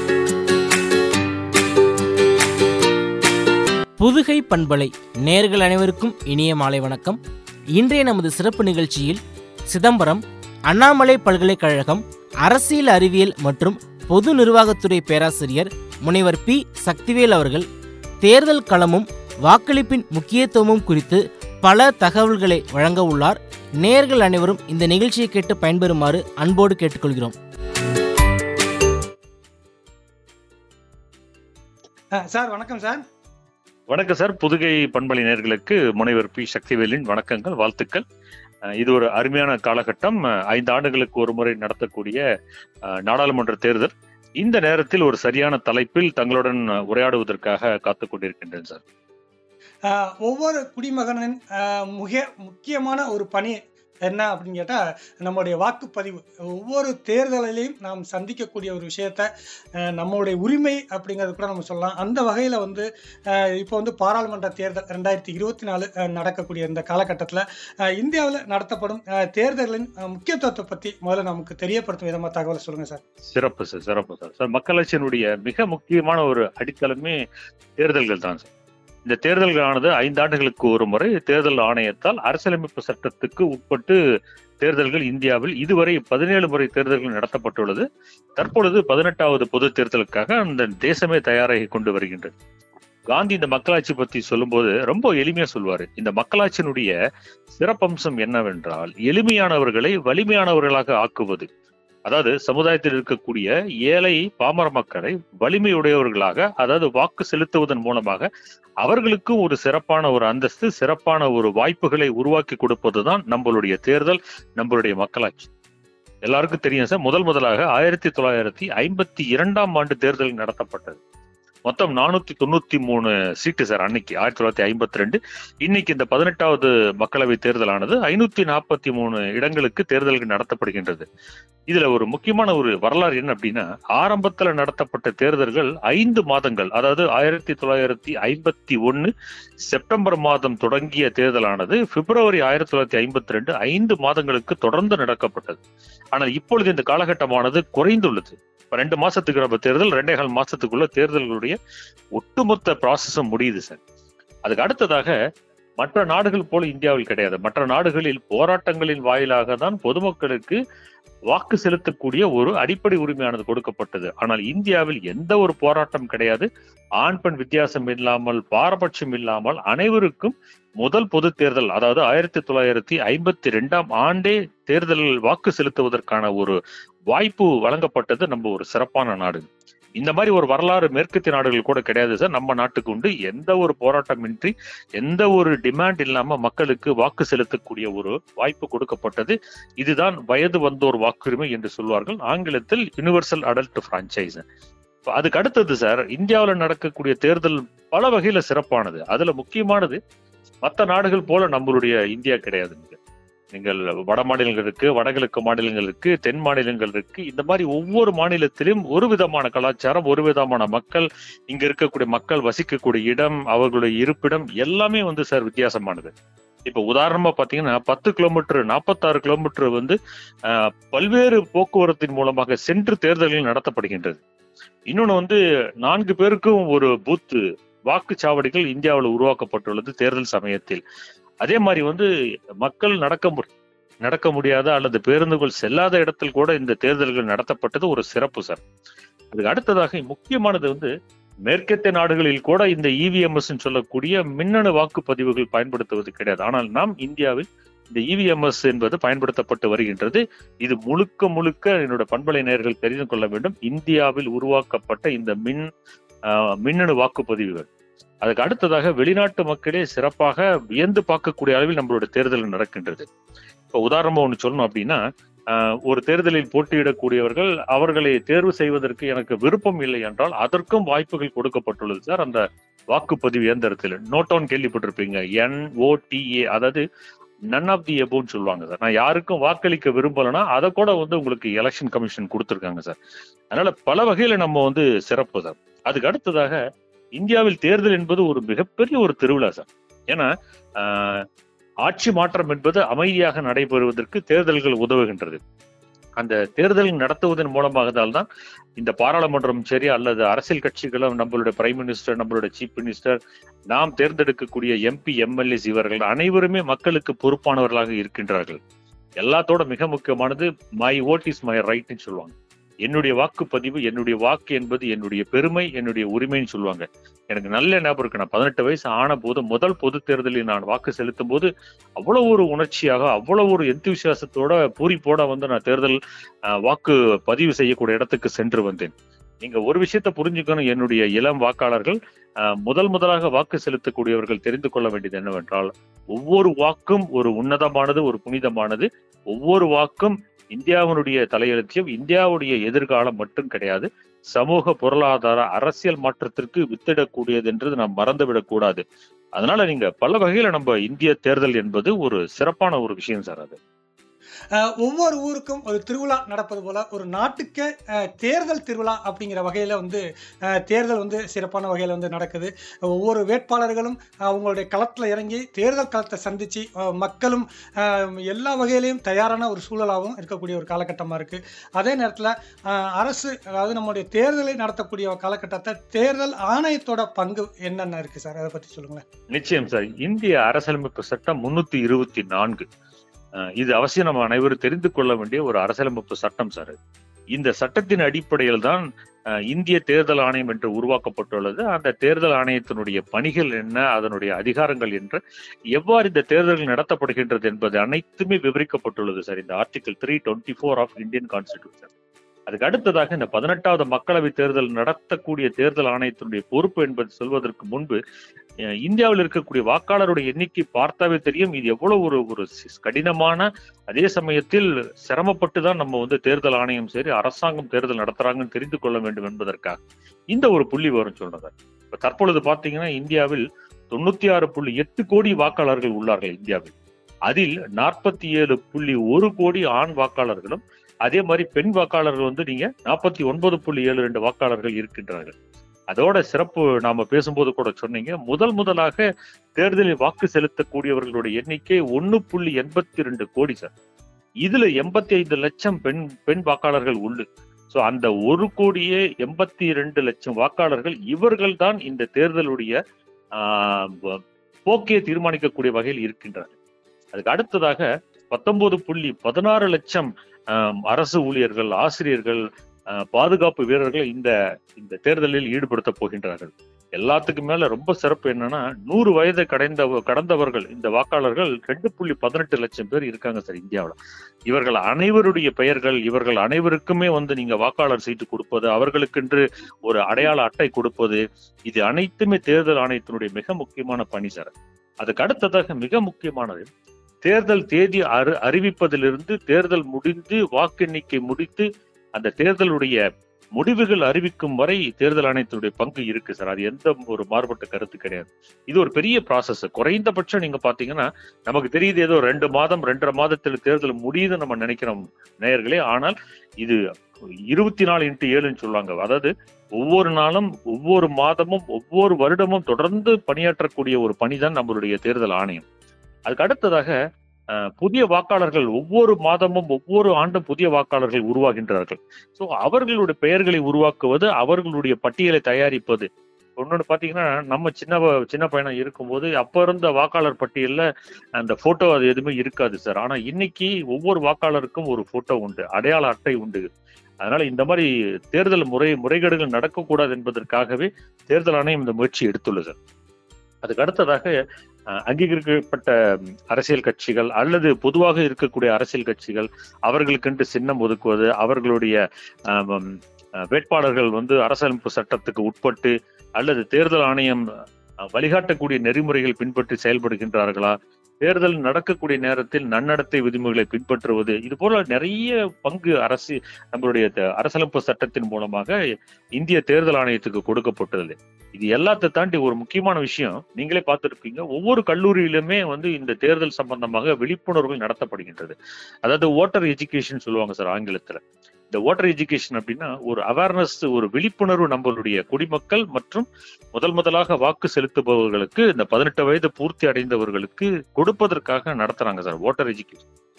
புதுகை பண்பலை நேர்கள் அனைவருக்கும் இனிய மாலை வணக்கம் இன்றைய நமது சிறப்பு நிகழ்ச்சியில் சிதம்பரம் அண்ணாமலை பல்கலைக்கழகம் அரசியல் அறிவியல் மற்றும் பொது நிர்வாகத்துறை பேராசிரியர் முனைவர் பி சக்திவேல் அவர்கள் தேர்தல் களமும் வாக்களிப்பின் முக்கியத்துவமும் குறித்து பல தகவல்களை வழங்க உள்ளார் நேர்கள் அனைவரும் இந்த நிகழ்ச்சியை கேட்டு பயன்பெறுமாறு அன்போடு கேட்டுக்கொள்கிறோம் அஹ் சார் வணக்கம் சார் வணக்கம் சார் புதுகை பண்பலை நேர்களுக்கு முனைவர் பி சக்திவேலின் வணக்கங்கள் வாழ்த்துக்கள் அஹ் இது ஒரு அருமையான காலகட்டம் அஹ் ஐந்து ஆண்டுகளுக்கு ஒரு முறை நடத்தக்கூடிய அஹ், நாடாளுமன்ற தேர்தல் இந்த நேரத்தில் ஒரு சரியான தலைப்பில் தங்களுடன் அஹ், உரையாடுவதற்காக காத்துக் கொண்டிருக்கின்றேன் சார் அஹ் ஒவ்வொரு குடிமகனின் அஹ், மிக முக்கியமான ஒரு பணி என்ன அப்படின்னு கேட்டால் நம்முடைய வாக்குப்பதிவு ஒவ்வொரு தேர்தலிலையும் நாம் சந்திக்கக்கூடிய ஒரு விஷயத்த அஹ், நம்மளுடைய உரிமை அப்படிங்கிறது கூட நம்ம சொல்லலாம் அந்த வகையில் வந்து அஹ், இப்போ வந்து பாராளுமன்ற தேர்தல் ரெண்டாயிரத்தி இருபத்தி நாலு நடக்கக்கூடிய இந்த காலகட்டத்தில் இந்தியாவில் நடத்தப்படும் அஹ், தேர்தல்களின் அஹ், முக்கியத்துவத்தை பற்றி முதல்ல நமக்கு தெரியப்படுத்தும் விதமாக தகவலை சொல்லுங்கள் சார் சிறப்பு சார் சிறப்பு சார் சார் மக்களாட்சியினுடைய மிக முக்கியமான ஒரு அடித்தளமே தேர்தல்கள் தான் சார் இந்த தேர்தல்களானது ஐந்தாண்டுகளுக்கு ஒரு முறை தேர்தல் ஆணையத்தால் அரசியலமைப்பு சட்டத்துக்கு உட்பட்டு தேர்தல்கள் இந்தியாவில் இதுவரை பதினேழு முறை தேர்தல்கள் நடத்தப்பட்டுள்ளது தற்பொழுது பதினெட்டாவது பொது தேர்தலுக்காக அந்த தேசமே தயாராகி கொண்டு வருகின்றது காந்தி இந்த மக்களாட்சி பத்தி சொல்லும்போது ரொம்ப எளிமையா சொல்வாரு இந்த மக்களாட்சியினுடைய சிறப்பம்சம் என்னவென்றால் எளிமையானவர்களை வலிமையானவர்களாக ஆக்குவது அதாவது சமுதாயத்தில் இருக்கக்கூடிய ஏழை பாமர மக்களை வலிமையுடையவர்களாக அதாவது வாக்கு செலுத்துவதன் மூலமாக அவர்களுக்கும் ஒரு சிறப்பான ஒரு அந்தஸ்து சிறப்பான ஒரு வாய்ப்புகளை உருவாக்கி கொடுப்பதுதான் நம்மளுடைய தேர்தல் நம்மளுடைய மக்களாட்சி எல்லாருக்கும் தெரியும் சார் முதல் முதலாக ஆயிரத்தி தொள்ளாயிரத்தி ஐம்பத்தி இரண்டாம் ஆண்டு தேர்தல் நடத்தப்பட்டது மொத்தம் நானூத்தி தொண்ணூத்தி மூணு சீட்டு சார் அன்னைக்கு ஆயிரத்தி தொள்ளாயிரத்தி ஐம்பத்தி ரெண்டு இன்னைக்கு இந்த பதினெட்டாவது மக்களவை தேர்தலானது ஐநூத்தி நாற்பத்தி மூணு இடங்களுக்கு தேர்தல்கள் நடத்தப்படுகின்றது இதுல ஒரு முக்கியமான ஒரு வரலாறு என்ன அப்படின்னா ஆரம்பத்துல நடத்தப்பட்ட தேர்தல்கள் ஐந்து மாதங்கள் அதாவது ஆயிரத்தி தொள்ளாயிரத்தி ஐம்பத்தி ஒன்னு செப்டம்பர் மாதம் தொடங்கிய தேர்தலானது பிப்ரவரி ஆயிரத்தி தொள்ளாயிரத்தி ஐம்பத்தி ரெண்டு ஐந்து மாதங்களுக்கு தொடர்ந்து நடக்கப்பட்டது ஆனால் இப்பொழுது இந்த காலகட்டமானது குறைந்துள்ளது இப்ப ரெண்டு மாசத்துக்கு நம்ம தேர்தல் ரெண்டே கால் மாசத்துக்குள்ள தேர்தல்களுடைய ஒட்டுமொத்த ப்ராசஸும் முடியுது சார் அதுக்கு அடுத்ததாக மற்ற நாடுகள் போல இந்தியாவில் கிடையாது மற்ற நாடுகளில் போராட்டங்களின் வாயிலாக தான் பொதுமக்களுக்கு வாக்கு செலுத்தக்கூடிய ஒரு அடிப்படை உரிமையானது கொடுக்கப்பட்டது ஆனால் இந்தியாவில் எந்த ஒரு போராட்டம் கிடையாது ஆண் பெண் வித்தியாசம் இல்லாமல் பாரபட்சம் இல்லாமல் அனைவருக்கும் முதல் பொது தேர்தல் அதாவது ஆயிரத்தி தொள்ளாயிரத்தி ஐம்பத்தி ரெண்டாம் ஆண்டே தேர்தலில் வாக்கு செலுத்துவதற்கான ஒரு வாய்ப்பு வழங்கப்பட்டது நம்ம ஒரு சிறப்பான நாடு இந்த மாதிரி ஒரு வரலாறு மேற்கத்திய நாடுகள் கூட கிடையாது சார் நம்ம நாட்டுக்கு உண்டு எந்த ஒரு போராட்டமின்றி எந்த ஒரு டிமாண்ட் இல்லாம மக்களுக்கு வாக்கு செலுத்தக்கூடிய ஒரு வாய்ப்பு கொடுக்கப்பட்டது இதுதான் வயது வந்தோர் வாக்குரிமை என்று சொல்வார்கள் ஆங்கிலத்தில் யுனிவர்சல் அடல்ட் பிரான்ச்சைஸ் அதுக்கு அடுத்தது சார் இந்தியாவில் நடக்கக்கூடிய தேர்தல் பல வகையில சிறப்பானது அதுல முக்கியமானது மற்ற நாடுகள் போல நம்மளுடைய இந்தியா கிடையாது நீங்கள் வட மாநிலங்கள் இருக்கு வடகிழக்கு மாநிலங்கள் இருக்கு தென் மாநிலங்கள் இருக்கு இந்த மாதிரி ஒவ்வொரு மாநிலத்திலும் ஒரு விதமான கலாச்சாரம் ஒரு விதமான மக்கள் இங்க இருக்கக்கூடிய மக்கள் வசிக்கக்கூடிய இடம் அவர்களுடைய இருப்பிடம் எல்லாமே வந்து சார் வித்தியாசமானது இப்ப உதாரணமா பாத்தீங்கன்னா பத்து கிலோமீட்டர் நாற்பத்தாறு கிலோமீட்டர் வந்து ஆஹ், பல்வேறு போக்குவரத்தின் மூலமாக சென்று தேர்தல்கள் நடத்தப்படுகின்றது இன்னொன்னு வந்து நான்கு பேருக்கும் ஒரு பூத்து வாக்குச்சாவடிகள் இந்தியாவில் உருவாக்கப்பட்டுள்ளது தேர்தல் சமயத்தில் அதே மாதிரி வந்து மக்கள் நடக்க மு- நடக்க முடியாத அல்லது பேருந்துகள் செல்லாத இடத்தில் கூட இந்த தேர்தல்கள் நடத்தப்பட்டது ஒரு சிறப்பு சார் அதுக்கு அடுத்ததாக முக்கியமானது வந்து மேற்கத்திய நாடுகளில் கூட இந்த இவிஎம்எஸ் சொல்லக்கூடிய மின்னணு வாக்குப்பதிவுகள் பயன்படுத்துவது கிடையாது ஆனால் நாம் இந்தியாவில் இந்த இவிஎம்எஸ் என்பது பயன்படுத்தப்பட்டு வருகின்றது இது முழுக்க முழுக்க என்னோட பண்பலை நேயர்கள் தெரிந்து கொள்ள வேண்டும் இந்தியாவில் உருவாக்கப்பட்ட இந்த மின் ஆஹ், மின்னணு வாக்குப்பதிவுகள் அதுக்கு அடுத்ததாக வெளிநாட்டு மக்களே சிறப்பாக வியந்து பார்க்கக்கூடிய அளவில் நம்மளோட தேர்தல் நடக்கின்றது இப்போ உதாரணமா ஒன்று சொல்லணும் அப்படின்னா ஆஹ், ஒரு தேர்தலில் போட்டியிடக்கூடியவர்கள் அவர்களை தேர்வு செய்வதற்கு எனக்கு விருப்பம் இல்லை என்றால் அதற்கும் வாய்ப்புகள் கொடுக்கப்பட்டுள்ளது சார் அந்த வாக்குப்பதிவு இயந்திரத்தில் நோட் டவுன் கேள்விப்பட்டிருப்பீங்க என் ஓடிஏ அதாவது நன் ஆஃப் தி எபோன்னு சொல்லுவாங்க சார் நான் யாருக்கும் வாக்களிக்க விரும்பலைன்னா அதை கூட வந்து உங்களுக்கு எலெக்ஷன் கமிஷன் கொடுத்துருக்காங்க சார் அதனால பல வகையில நம்ம வந்து சிறப்பு சார் அதுக்கு அடுத்ததாக இந்தியாவில் தேர்தல் என்பது ஒரு மிகப்பெரிய ஒரு திருவிழா சார் ஏன்னா ஆஹ், ஆட்சி மாற்றம் என்பது அமைதியாக நடைபெறுவதற்கு தேர்தல்கள் உதவுகின்றது அந்த தேர்தல் நடத்துவதன் மூலமாக தான் இந்த பாராளுமன்றம் சரி அல்லது அரசியல் கட்சிகளும் நம்மளுடைய பிரைம் மினிஸ்டர் நம்மளுடைய சீஃப் மினிஸ்டர் நாம் தேர்ந்தெடுக்கக்கூடிய எம்பி எம்எல்ஏஸ் இவர்கள் அனைவருமே மக்களுக்கு பொறுப்பானவர்களாக இருக்கின்றார்கள் எல்லாத்தோட மிக முக்கியமானது மை ஓட் இஸ் மை ரைட்னு சொல்லுவாங்க என்னுடைய வாக்குப்பதிவு என்னுடைய வாக்கு என்பது என்னுடைய பெருமை என்னுடைய உரிமைன்னு சொல்லுவாங்க எனக்கு நல்ல ஞாபகம் இருக்கு நான் பதினெட்டு வயசு ஆன போது முதல் பொது தேர்தலில் நான் வாக்கு செலுத்தும் போது அவ்வளவு ஒரு உணர்ச்சியாக அவ்வளவு ஒரு எந்தவிசுவாசத்தோட பூரிப்போட வந்து நான் தேர்தல் அஹ், வாக்கு பதிவு செய்யக்கூடிய இடத்துக்கு சென்று வந்தேன் நீங்க ஒரு விஷயத்த புரிஞ்சுக்கணும் என்னுடைய இளம் வாக்காளர்கள் அஹ், முதல் முதலாக வாக்கு செலுத்தக்கூடியவர்கள் தெரிந்து கொள்ள வேண்டியது என்னவென்றால் ஒவ்வொரு வாக்கும் ஒரு உன்னதமானது ஒரு புனிதமானது ஒவ்வொரு வாக்கும் இந்தியாவினுடைய தலையெழுத்தியம் இந்தியாவுடைய எதிர்காலம் மட்டும் கிடையாது சமூக பொருளாதார அரசியல் மாற்றத்திற்கு வித்திடக்கூடியது என்றது நாம் மறந்துவிடக் கூடாது அதனால நீங்க பல வகையில நம்ம இந்திய தேர்தல் என்பது ஒரு சிறப்பான ஒரு விஷயம் சார் அது அஹ், ஒவ்வொரு ஊருக்கும் ஒரு திருவிழா நடப்பது போல ஒரு நாட்டுக்கு அஹ், தேர்தல் திருவிழா அப்படிங்கிற வகையில் வந்து அஹ், தேர்தல் வந்து சிறப்பான வகையில் வந்து நடக்குது ஒவ்வொரு வேட்பாளர்களும் அஹ், அவங்களுடைய களத்தில் இறங்கி தேர்தல் களத்தை சந்தித்து மக்களும் அஹ், எல்லா வகையிலையும் தயாரான ஒரு சூழலாகவும் இருக்கக்கூடிய ஒரு காலகட்டமாக இருக்குது அதே நேரத்தில் அரசு அதாவது நம்முடைய தேர்தலை நடத்தக்கூடிய காலகட்டத்தை தேர்தல் ஆணையத்தோட பங்கு என்னென்ன இருக்குது சார் அதை பற்றி சொல்லுங்களேன் நிச்சயம் சார் இந்திய அரசியலமைப்பு சட்டம் முன்னூத்தி இருபத்தி நான்கு அஹ், இது அவசியம் நம்ம அனைவரும் தெரிந்து கொள்ள வேண்டிய ஒரு அரசியலமைப்பு சட்டம் சார் இது. இந்த சட்டத்தின் அடிப்படையில் தான் அஹ், இந்திய தேர்தல் ஆணையம் என்று உருவாக்கப்பட்டுள்ளது அந்த தேர்தல் ஆணையத்தினுடைய பணிகள் என்ன அதனுடைய அதிகாரங்கள் என்று எவ்வாறு இந்த தேர்தல்கள் நடத்தப்படுகின்றது என்பது அனைத்துமே விவரிக்கப்பட்டுள்ளது சார் இந்த article three twenty four of Indian constitution அதுக்கு அடுத்ததாக இந்த பதினெட்டாவது மக்களவை தேர்தல் நடத்தக்கூடிய தேர்தல் ஆணையத்தினுடைய பொறுப்பு என்பது சொல்வதற்கு முன்பு அஹ் இந்தியாவில் இருக்கக்கூடிய வாக்காளருடைய எண்ணிக்கை பார்த்தாவே தெரியும் இது எவ்வளவு ஒரு ஒரு சி- கடினமான அதே சமயத்தில் சிரமப்பட்டு தான் நம்ம வந்து தேர்தல் ஆணையம் சரி அரசாங்கம் தேர்தல் நடத்துறாங்கன்னு தெரிந்து கொள்ள வேண்டும் என்பதற்காக இந்த ஒரு புள்ளி வரும் சொல்றத இப்ப தற்பொழுது பாத்தீங்கன்னா இந்தியாவில் தொண்ணூத்தி ஆறு புள்ளி எட்டு கோடி வாக்காளர்கள் உள்ளார்கள் இந்தியாவில் அதில் நாற்பத்தி ஏழு புள்ளி ஒரு கோடி ஆண் வாக்காளர்களும் அதே மாதிரி பெண் வாக்காளர்கள் வந்து நீங்க நாற்பத்தி ஒன்பது புள்ளி ஏழு ரெண்டு வாக்காளர்கள் இருக்கின்றார்கள் அதோட சிறப்பு நாம பேசும்போது கூட சொன்னீங்க முதல் முதலாக தேர்தலில் வாக்கு செலுத்தக்கூடியவர்களுடைய எண்ணிக்கை ஒன்னு புள்ளி எண்பத்தி ரெண்டு கோடி சார் இதுல எண்பத்தி ஐந்து லட்சம் பெண் பெண் வாக்காளர்கள் உண்டு சோ அந்த ஒரு கோடியே எண்பத்தி ரெண்டு லட்சம் வாக்காளர்கள் இவர்கள் தான் இந்த தேர்தலுடைய ஆஹ், வ- போக்கையை தீர்மானிக்கக்கூடிய வகையில் இருக்கின்றார்கள் அதுக்கு அடுத்ததாக பத்தொன்பது புள்ளி பதினாறு லட்சம் ஆஹ், அரசு ஊழியர்கள் ஆசிரியர்கள் ஆஹ், பாதுகாப்பு வீரர்கள் இந்த இந்த தேர்தலில் ஈடுபடுத்த போகின்றார்கள் எல்லாத்துக்கும் மேல ரொம்ப சிறப்பு என்னன்னா நூறு வயதை கடந்த கடந்தவர்கள் இந்த வாக்காளர்கள் ரெண்டு புள்ளி பதினெட்டு லட்சம் பேர் இருக்காங்க சார் இந்தியாவில் இவர்கள் அனைவருடைய பெயர்கள் இவர்கள் அனைவருக்குமே வந்து நீங்க வாக்காளர் சீட்டு கொடுப்பது அவர்களுக்கென்று ஒரு அடையாள அட்டை கொடுப்பது இது அனைத்துமே தேர்தல் ஆணையத்தினுடைய மிக முக்கியமான பணி சார் அதுக்கு அடுத்ததாக மிக முக்கியமானது தேர்தல் தேதி அறி அறிவிப்பதிலிருந்து தேர்தல் முடிந்து வாக்கு எண்ணிக்கை முடித்து அந்த தேர்தலுடைய முடிவுகள் அறிவிக்கும் வரை தேர்தல் ஆணையத்தினுடைய பங்கு இருக்கு சார் அது எந்த ஒரு மாறுபட்ட கருத்து கிடையாது இது ஒரு பெரிய ப்ராசஸ் குறைந்தபட்சம் நீங்க பாத்தீங்கன்னா நமக்கு தெரியுது ஏதோ ரெண்டு மாதம் ரெண்டரை மாதத்தில் தேர்தல் முடியுதுன்னு நம்ம நினைக்கிறோம் நேயர்களே ஆனால் இது இருபத்தி நாலு இன்ட்டு ஏழுன்னு சொல்லுவாங்க அதாவது ஒவ்வொரு நாளும் ஒவ்வொரு மாதமும் ஒவ்வொரு வருடமும் தொடர்ந்து பணியாற்றக்கூடிய ஒரு பணிதான் நம்மளுடைய தேர்தல் ஆணையம் அதுக்கு அடுத்ததாக அஹ், புதிய வாக்காளர்கள் ஒவ்வொரு மாதமும் ஒவ்வொரு ஆண்டும் புதிய வாக்காளர்கள் உருவாகின்றார்கள் சோ அவர்களுடைய பெயர்களை உருவாக்குவது அவர்களுடைய பட்டியலை தயாரிப்பது ஒன்னொன்னு பாத்தீங்கன்னா நம்ம சின்ன வ- சின்ன பையனா இருக்கும்போது அப்ப இருந்த வாக்காளர் பட்டியல்ல அந்த போட்டோ அது எதுவுமே இருக்காது சார் ஆனா இன்னைக்கு ஒவ்வொரு வாக்காளருக்கும் ஒரு போட்டோ உண்டு அடையாள அட்டை உண்டு அதனால இந்த மாதிரி தேர்தல் முறை முறைகேடுகள் நடக்கக்கூடாது என்பதற்காகவே தேர்தல் ஆணையம் இந்த முயற்சி எடுத்துள்ளது சார் அதுக்கு அடுத்ததாக அஹ், அங்கீகரிக்கப்பட்ட ம், அரசியல் கட்சிகள் அல்லது பொதுவாக இருக்கக்கூடிய அரசியல் கட்சிகள் அவர்களுக்கென்று சின்னம் ஒதுக்குவது அவர்களுடைய ஆம், ம், அஹ், வேட்பாளர்கள் வந்து அரசியலமைப்பு சட்டத்துக்கு உட்பட்டு அல்லது தேர்தல் ஆணையம் அஹ், வழிகாட்டக்கூடிய நெறிமுறைகள் பின்பற்றி செயல்படுகின்றார்களா தேர்தல் நடக்கக்கூடிய நேரத்தில் நன்னடத்தை விதிமுறைகளை பின்பற்றுவது இது போல நிறைய பங்கு அரசு நம்மளுடைய த- அரசியலமைப்பு சட்டத்தின் மூலமாக இந்திய தேர்தல் ஆணையத்துக்கு கொடுக்கப்பட்டுள்ளது இது எல்லாத்தை தாண்டி ஒரு முக்கியமான விஷயம் நீங்களே பார்த்திருப்பீங்க ஒவ்வொரு கல்லூரியிலுமே வந்து இந்த தேர்தல் சம்பந்தமாக விழிப்புணர்வுகள் நடத்தப்படுகின்றது அதாவது ஓட்டர் எஜுகேஷன் சொல்லுவாங்க சார் ஆங்கிலத்துல இந்த ஓட்டர் எஜுகேஷன் அப்படின்னா ஒரு அவேர்னஸ் ஒரு விழிப்புணர்வு நம்மளுடைய குடிமக்கள் மற்றும் முதல் முதலாக வாக்கு செலுத்துபவர்களுக்கு இந்த பதினெட்டு வயது பூர்த்தி அடைந்தவர்களுக்கு கொடுப்பதற்காக நடத்துறாங்க சார் ஓட்டர் எஜுகேஷன்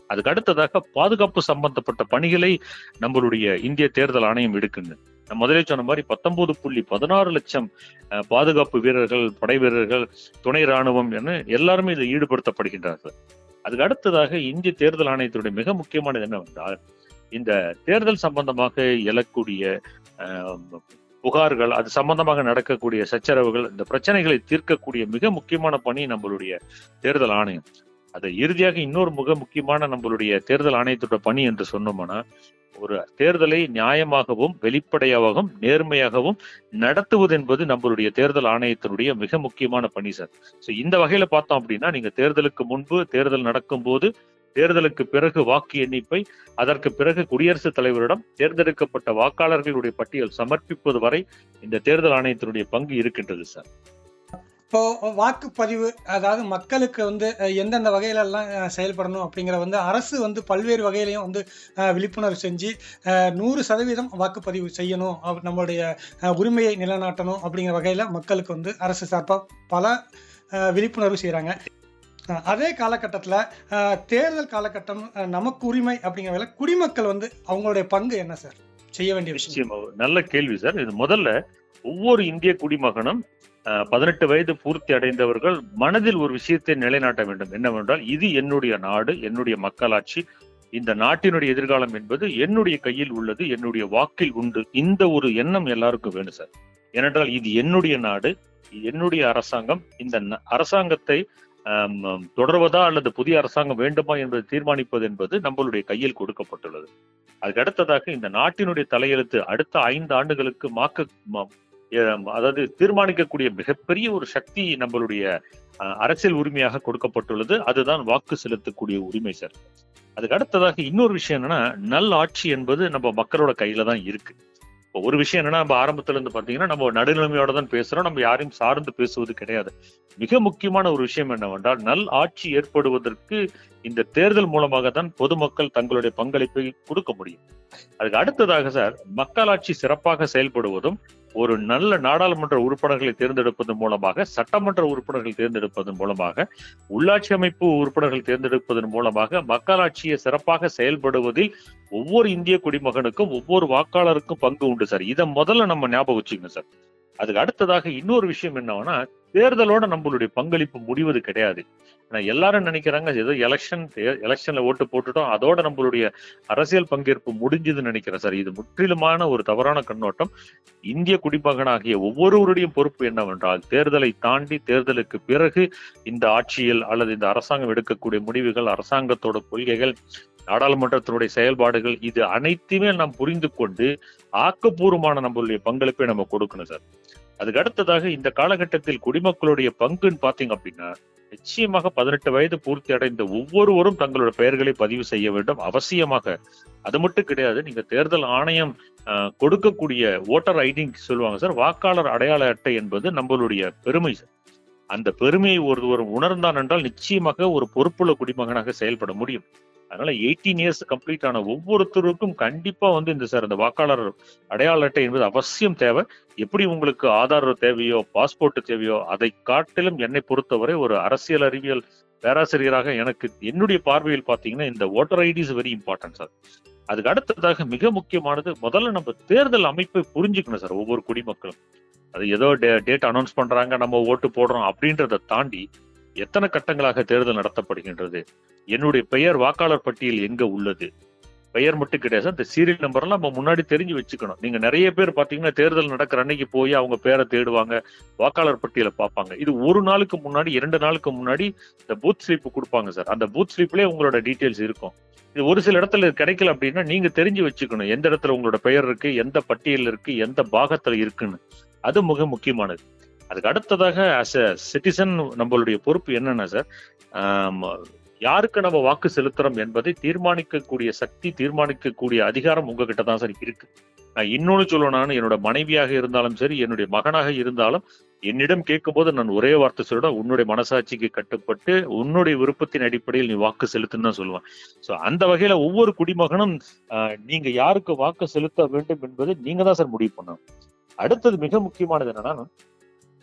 அதுக்கு அடுத்ததாக பாதுகாப்பு சம்பந்தப்பட்ட பணிகளை நம்மளுடைய இந்திய தேர்தல் ஆணையம் எடுக்குங்க நான் முதலே சொன்ன மாதிரி பத்தொன்பது புள்ளி பதினாறு லட்சம் அஹ், பாதுகாப்பு வீரர்கள் படை வீரர்கள் துணை ராணுவம் என எல்லாருமே இதில் ஈடுபடுத்தப்படுகின்றார்கள் அதுக்கு அடுத்ததாக இந்திய தேர்தல் ஆணையத்தினுடைய மிக முக்கியமானது என்னவென்றால் இந்த தேர்தல் சம்பந்தமாக எழக்கூடிய அஹ், புகார்கள் அது சம்பந்தமாக நடக்கக்கூடிய சச்சரவுகள் இந்த பிரச்சனைகளை தீர்க்கக்கூடிய மிக முக்கியமான பணி நம்மளுடைய தேர்தல் ஆணையம் அது இறுதியாக இன்னொரு மிக முக்கியமான நம்மளுடைய தேர்தல் ஆணையத்தோட பணி என்று சொன்னோம்னா ஒரு தேர்தலை நியாயமாகவும் வெளிப்படையாகவும் நேர்மையாகவும் நடத்துவது என்பது நம்மளுடைய தேர்தல் ஆணையத்தினுடைய மிக முக்கியமான பணி சார் ஸோ இந்த வகையில பார்த்தோம் அப்படின்னா நீங்க தேர்தலுக்கு முன்பு தேர்தல் நடக்கும் போது தேர்தலுக்கு பிறகு வாக்கு எண்ணிப்பை அதற்கு பிறகு குடியரசுத் தலைவரிடம் தேர்ந்தெடுக்கப்பட்ட வாக்காளர்களுடைய பட்டியல் சமர்ப்பிப்பது வரை இந்த தேர்தல் ஆணையத்தினுடைய பங்கு இருக்கின்றது சார் இப்போ வாக்குப்பதிவு அதாவது மக்களுக்கு வந்து அஹ், எந்தெந்த வகையில எல்லாம் அஹ், செயல்படணும் அப்படிங்கிற வந்து அரசு வந்து பல்வேறு வகையிலையும் வந்து அஹ், விழிப்புணர்வு செஞ்சு அஹ், நூறு சதவீதம் வாக்குப்பதிவு செய்யணும் அப்ப- நம்மளுடைய அஹ், உரிமையை நிலைநாட்டணும் அப்படிங்கிற வகையில மக்களுக்கு வந்து அரசு சார்பா பல அஹ், விழிப்புணர்வு செய்றாங்க அஹ், அதே காலகட்டத்தில் தேர்தல் காலகட்டம் அஹ், நமக்கு உரிமை அப்படிங்கிற வகையில குடிமக்கள் வந்து அவங்களுடைய பங்கு என்ன சார் செய்ய வேண்டிய விஷயம் நிச்சயமா நல்ல கேள்வி சார் இது முதல்ல ஒவ்வொரு இந்திய குடிமகனும் அஹ், பதினெட்டு வயது பூர்த்தி அடைந்தவர்கள் மனதில் ஒரு விஷயத்தை நிலைநாட்ட வேண்டும் என்னவென்றால் இது என்னுடைய நாடு என்னுடைய மக்களாட்சி இந்த நாட்டினுடைய எதிர்காலம் என்பது என்னுடைய கையில் உள்ளது என்னுடைய வாக்கில் உண்டு இந்த ஒரு எண்ணம் எல்லாருக்கும் வேணும் சார் ஏனென்றால் இது என்னுடைய நாடு என்னுடைய அரசாங்கம் இந்த ந- அரசாங்கத்தை ஆம், ஆம், தொடர்வதா அல்லது புதிய அரசாங்கம் வேண்டுமா என்பதை தீர்மானிப்பது என்பது நம்மளுடைய கையில் கொடுக்கப்பட்டுள்ளது அதுக்கு அடுத்ததாக இந்த நாட்டினுடைய தலையெழுத்து அடுத்த ஐந்து ஆண்டுகளுக்கு மாக்க ம- எம், அதாவது தீர்மானிக்கக்கூடிய மிகப்பெரிய ஒரு சக்தி நம்மளுடைய அஹ், அரசியல் உரிமையாக கொடுக்கப்பட்டுள்ளது அதுதான் வாக்கு செலுத்தக்கூடிய உரிமை சார் அதுக்கு அடுத்ததாக இன்னொரு விஷயம் என்னன்னா நல் ஆட்சி என்பது நம்ம மக்களோட கையில தான் இருக்கு இப்போ ஒரு விஷயம் என்னன்னா நம்ம ஆரம்பத்துல இருந்து பாத்தீங்கன்னா நம்ம நடுநிலைமையோட தான் பேசுறோம் நம்ம யாரையும் சார்ந்து பேசுவது கிடையாது மிக முக்கியமான ஒரு விஷயம் என்னவென்றால் நல் ஆட்சி ஏற்படுவதற்கு இந்த தேர்தல் மூலமாக தான் பொதுமக்கள் தங்களுடைய பங்களிப்பை கொடுக்க முடியும் அதுக்கு அடுத்ததாக சார் மக்களாட்சி சிறப்பாக செயல்படுவதும் ஒரு நல்ல நாடாளுமன்ற உறுப்பினர்களை தேர்ந்தெடுப்பதன் மூலமாக சட்டமன்ற உறுப்பினர்கள் தேர்ந்தெடுப்பதன் மூலமாக உள்ளாட்சி அமைப்பு உறுப்பினர்கள் தேர்ந்தெடுப்பதன் மூலமாக மக்களாட்சியை சிறப்பாக செயல்படுவதில் ஒவ்வொரு இந்திய குடிமகனுக்கும் ஒவ்வொரு வாக்காளருக்கும் பங்கு உண்டு சார் இதை முதல்ல நம்ம ஞாபகம் வச்சுங்க சார் அதுக்கு அடுத்ததாக இன்னொரு விஷயம் என்னன்னா தேர்தலோட நம்மளுடைய பங்களிப்பு முடிவது கிடையாது ஆனா எல்லாரும் நினைக்கிறாங்க ஏதோ எலெக்ஷன் எலெக்ஷன்ல ஓட்டு போட்டுட்டோம் அதோட நம்மளுடைய அரசியல் பங்கேற்பு முடிஞ்சதுன்னு நினைக்கிறேன் சார் இது முற்றிலுமான ஒரு தவறான கண்ணோட்டம் இந்திய குடிமகனாகிய ஒவ்வொருவருடைய பொறுப்பு என்னவென்றால் தேர்தலை தாண்டி தேர்தலுக்கு பிறகு இந்த ஆட்சியில் அல்லது இந்த அரசாங்கம் எடுக்கக்கூடிய முடிவுகள் அரசாங்கத்தோட கொள்கைகள் நாடாளுமன்றத்தினுடைய செயல்பாடுகள் இது அனைத்தையுமே நாம் புரிந்து கொண்டு ஆக்கப்பூர்வமான நம்மளுடைய பங்களிப்பை நம்ம கொடுக்கணும் சார் அதுக்கு அடுத்ததாக இந்த காலகட்டத்தில் குடிமக்களுடைய பங்குன்னு பாத்தீங்க அப்படின்னா நிச்சயமாக பதினெட்டு வயது பூர்த்தி அடைந்த ஒவ்வொருவரும் தங்களோட பெயர்களை பதிவு செய்ய வேண்டும் அவசியமாக அது மட்டும் கிடையாது நீங்க தேர்தல் ஆணையம் ஆஹ், கொடுக்கக்கூடிய ஓட்டர் ஐடி சொல்லுவாங்க சார் வாக்காளர் அடையாள அட்டை என்பது நம்மளுடைய பெருமை சார் அந்த பெருமையை ஒருவர் உணர்ந்தான் என்றால் நிச்சயமாக ஒரு பொறுப்புள்ள குடிமகனாக செயல்பட முடியும் அதனால எயிட்டீன் இயர்ஸ் கம்ப்ளீட் ஆன ஒவ்வொருத்தருக்கும் கண்டிப்பா வந்து இந்த சார் இந்த வாக்காளர் அடையாள அட்டை என்பது அவசியம் தேவை எப்படி உங்களுக்கு ஆதார் தேவையோ பாஸ்போர்ட் தேவையோ அதை காட்டிலும் என்னை பொறுத்தவரை ஒரு அரசியல் அறிவியல் பேராசிரியராக எனக்கு என்னுடைய பார்வையில் பாத்தீங்கன்னா இந்த voter ID is very important sir அதுக்கு அடுத்ததாக மிக முக்கியமானது முதல்ல நம்ம தேர்தல் அமைப்பை புரிஞ்சுக்கணும் சார் ஒவ்வொரு குடிமக்களும் அது ஏதோ டேட் அனௌன்ஸ் பண்றாங்க நம்ம ஓட்டு போடுறோம் அப்படின்றத தாண்டி எத்தனை கட்டங்களாக தேர்தல் நடத்தப்படுகின்றது என்னுடைய பெயர் வாக்காளர் பட்டியல் எங்க உள்ளது பெயர் மட்டும் கிடையாது இந்த சீரியல் நம்பர்லாம் நம்ம முன்னாடி தெரிஞ்சு வச்சுக்கணும் நீங்க நிறைய பேர் பாத்தீங்கன்னா தேர்தல் நடக்கிற அன்னைக்கு போய் அவங்க பேரை தேடுவாங்க வாக்காளர் பட்டியலை பார்ப்பாங்க இது ஒரு நாளுக்கு முன்னாடி இரண்டு நாளுக்கு முன்னாடி இந்த பூத் ஸ்லிப் கொடுப்பாங்க சார் அந்த பூத் ஸ்லிப்லயே உங்களோட டீட்டெயில்ஸ் இருக்கும் இது ஒரு சில இடத்துல இது கிடைக்கல அப்படின்னா நீங்க தெரிஞ்சு வச்சுக்கணும் எந்த இடத்துல உங்களோட பெயர் இருக்கு எந்த பட்டியல் இருக்கு எந்த பாகத்துல இருக்குன்னு அது மிக முக்கியமானது அதுக்கு அடுத்ததாக ஆஸ் அ சிட்டிசன் நம்மளுடைய பொறுப்பு என்னன்னா சார் ஆம், யாருக்கு நம்ம வாக்கு செலுத்துறோம் என்பதை தீர்மானிக்கக்கூடிய சக்தி தீர்மானிக்கக்கூடிய அதிகாரம் உங்ககிட்ட தான் சார் இருக்கு நான் இன்னொன்னு சொல்லணும்னு என்னோட மனைவியாக இருந்தாலும் சரி என்னுடைய மகனாக இருந்தாலும் என்னிடம் கேட்கும்போது நான் ஒரே வார்த்தை சொல்லிட உன்னுடைய மனசாட்சிக்கு கட்டுப்பட்டு உன்னுடைய விருப்பத்தின் அடிப்படையில் நீ வாக்கு செலுத்துன்னு தான் சொல்லுவேன் ஸோ அந்த வகையில ஒவ்வொரு குடிமகனும் ஆஹ், நீங்க யாருக்கு வாக்கு செலுத்த வேண்டும் என்பதை நீங்க தான் சார் முடிவு பண்ணணும் அடுத்தது மிக முக்கியமானது என்னன்னா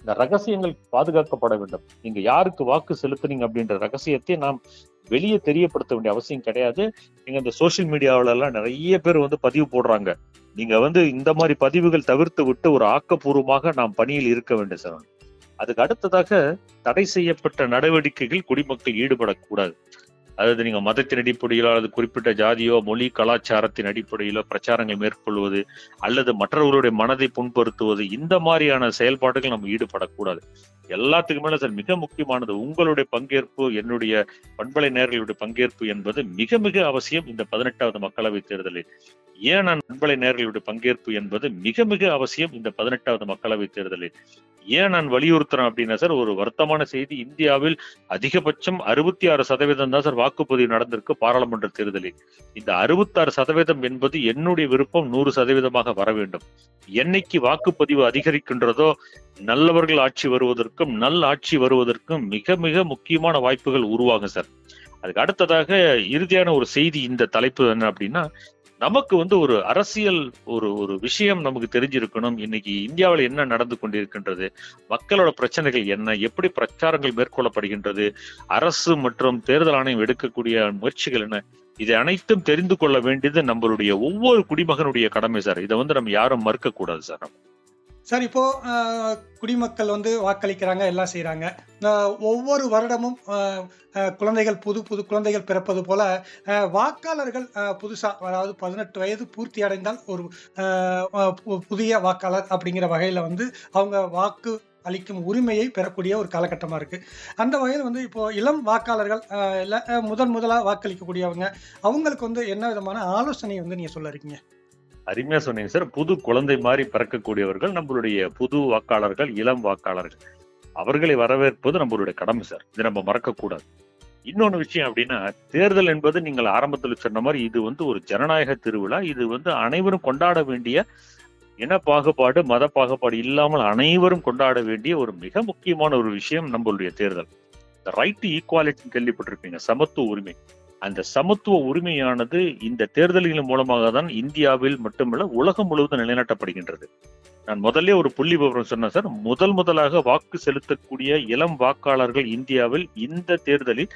இந்த ரகசியங்கள் பாதுகாக்கப்பட வேண்டும் நீங்க யாருக்கு வாக்கு செலுத்துனீங்க அப்படின்ற ரகசியத்தை நாம் வெளியே தெரியப்படுத்த வேண்டிய அவசியம் கிடையாது நீங்க இந்த சோசியல் மீடியாவில எல்லாம் நிறைய பேர் வந்து பதிவு போடுறாங்க நீங்க வந்து இந்த மாதிரி பதிவுகள் தவிர்த்து விட்டு ஒரு ஆக்கப்பூர்வமாக நாம் பணியில் இருக்க வேண்டும் சார் அதுக்கு அடுத்ததாக தடை செய்யப்பட்ட நடவடிக்கைகள் குடிமக்கள் ஈடுபடக்கூடாது அதாவது நீங்க மதத்தின் அடிப்படையிலோ அல்லது குறிப்பிட்ட ஜாதியோ மொழி கலாச்சாரத்தின் அடிப்படையிலோ பிரச்சாரங்கள் மேற்கொள்வது அல்லது மற்றவர்களுடைய மனதை புண்படுத்துவது இந்த மாதிரியான செயல்பாடுகள் நம்ம ஈடுபடக்கூடாது எல்லாத்துக்கு மேல சார் மிக முக்கியமானது உங்களுடைய பங்கேற்பு என்னுடைய பண்பலை நேர்களுடைய பங்கேற்பு என்பது மிக மிக அவசியம் இந்த பதினெட்டாவது மக்களவைத் தேர்தலில் ஏன் நான் பண்பலை நேர்களுடைய பங்கேற்பு என்பது மிக மிக அவசியம் இந்த பதினெட்டாவது மக்களவைத் தேர்தலில் ஏன் நான் வலியுறுத்துறேன் அப்படின்னா சார் ஒரு வருத்தமான செய்தி இந்தியாவில் அதிகபட்சம் அறுபத்தி ஆறு சதவீதம் தான் சார் வாக்குப்பதிவு நடந்திருக்கு பாராளுமன்ற தேர்தலில் இந்த அறுபத்தாறு சதவீதம் என்பது என்னுடைய விருப்பம் நூறு சதவீதமாக வர வேண்டும் என்னைக்கு வாக்குப்பதிவு அதிகரிக்கின்றதோ நல்லவர்கள் ஆட்சி வருவதற்கும் நல் ஆட்சி வருவதற்கும் மிக மிக முக்கியமான வாய்ப்புகள் உருவாகும் சார் அதுக்கு அடுத்ததாக இறுதியான ஒரு செய்தி இந்த தலைப்பு என்ன அப்படின்னா நமக்கு வந்து ஒரு அரசியல் ஒரு ஒரு விஷயம் நமக்கு தெரிஞ்சிருக்கணும் இன்னைக்கு இந்தியாவில் என்ன நடந்து கொண்டிருக்கின்றது மக்களோட பிரச்சனைகள் என்ன எப்படி பிரச்சாரங்கள் மேற்கொள்ளப்படுகின்றது அரசு மற்றும் தேர்தல் ஆணையம் எடுக்கக்கூடிய முயற்சிகள் என்ன இதை அனைத்தும் தெரிந்து கொள்ள வேண்டியது நம்மளுடைய ஒவ்வொரு குடிமகனுடைய கடமை சார் இதை வந்து நம்ம யாரும் மறுக்க கூடாது சார் சார் இப்போ அஹ், குடிமக்கள் வந்து வாக்களிக்கிறாங்க எல்லாம் செய்கிறாங்க ஒவ்வொரு வருடமும் அஹ், அஹ், குழந்தைகள் புது புது குழந்தைகள் பிறப்பது போல அஹ், வாக்காளர்கள் புதுசாக அதாவது பதினெட்டு வயது பூர்த்தி அடைந்தால் ஒரு அஹ், அஹ், பு- புதிய வாக்காளர் அப்படிங்கிற வகையில் வந்து அவங்க வாக்கு அளிக்கும் உரிமையை பெறக்கூடிய ஒரு காலகட்டமாக இருக்குது அந்த வகையில் வந்து இப்போ இளம் வாக்காளர்கள் அஹ், இல்ல அஹ், முதன் முதலாக வாக்களிக்கக்கூடியவங்க அவங்களுக்கு வந்து என்ன விதமான ஆலோசனை வந்து நீங்கள் சொல்ல இருக்கீங்க அருமையா சொன்னீங்க சார் புது குழந்தை மாதிரி பிறக்கக்கூடியவர்கள் நம்மளுடைய புது வாக்காளர்கள் இளம் வாக்காளர்கள் அவர்களை வரவேற்பது நம்மளுடைய கடமை சார் இதை நம்ம மறக்க கூடாது இன்னொன்னு விஷயம் அப்படின்னா தேர்தல் என்பது நீங்கள் ஆரம்பத்தில் சொன்ன மாதிரி இது வந்து ஒரு ஜனநாயக திருவிழா இது வந்து அனைவரும் கொண்டாட வேண்டிய இன பாகுபாடு மத பாகுபாடு இல்லாமல் அனைவரும் கொண்டாட வேண்டிய ஒரு மிக முக்கியமான ஒரு விஷயம் நம்மளுடைய தேர்தல் இந்த ரைட் டு ஈக்குவாலிட்டி கேள்விப்பட்டிருப்பீங்க சமத்துவ உரிமை அந்த சமத்துவ உரிமையானது இந்த தேர்தல்களின் மூலமாக தான் இந்தியாவில் மட்டுமல்ல உலகம் முழுவதும் நிலைநாட்டப்படுகின்றது நான் முதல்ல ஒரு புள்ளி விவரம் சொன்னேன் சார் முதல் முதலாக வாக்கு செலுத்தக்கூடிய இளம் வாக்காளர்கள் இந்தியாவில் இந்த தேர்தலில்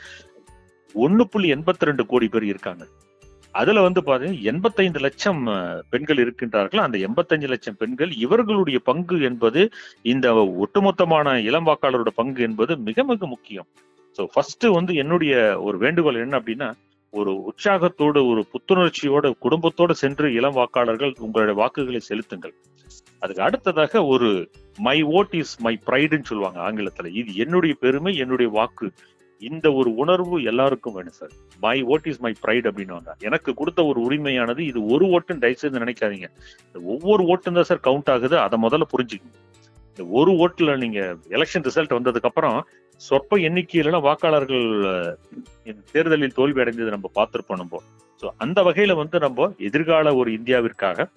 ஒன்னு புள்ளி எண்பத்தி ரெண்டு கோடி பேர் இருக்காங்க அதுல வந்து பாத்தீங்கன்னா எண்பத்தைந்து லட்சம் அஹ், பெண்கள் இருக்கின்றார்கள் அந்த எண்பத்தஞ்சு லட்சம் பெண்கள் இவர்களுடைய பங்கு என்பது இந்த ஒட்டுமொத்தமான இளம் வாக்காளரோட பங்கு என்பது மிக மிக முக்கியம் ஸோ ஃபர்ஸ்ட் வந்து என்னுடைய ஒரு வேண்டுகோள் என்ன அப்படின்னா ஒரு உற்சாகத்தோடு ஒரு புத்துணர்ச்சியோட குடும்பத்தோடு சென்று இளம் வாக்காளர்கள் உங்களுடைய வாக்குகளை செலுத்துங்கள் அதுக்கு அடுத்ததாக ஒரு மை ஓட் இஸ் மை ப்ரைடுன்னு சொல்லுவாங்க ஆங்கிலத்துல இது என்னுடைய பெருமை என்னுடைய வாக்கு இந்த ஒரு உணர்வு எல்லாருக்கும் வேணும் sir my vote is my pride அப்படின்னுவாங்க எனக்கு கொடுத்த ஒரு உரிமையானது இது ஒரு ஓட்டுன்னு தயவுசெய்து நினைக்காதீங்க இந்த ஒவ்வொரு ஓட்டும் தான் சார் கவுண்ட் ஆகுது அதை முதல்ல புரிஞ்சுக்கணும் இந்த ஒரு ஓட்டுல நீங்க எலெக்ஷன் ரிசல்ட் வந்ததுக்கு அப்புறம் சொற்ப எண்ணிக்கையில வாக்காளர்கள் அஹ், இந்த தேர்தலில் தோல்வி அடைந்தது நம்ம பார்த்திருப்போம் நம்ம ஸோ அந்த வகையில வந்து நம்ம எதிர்கால ஒரு இந்தியாவிற்காக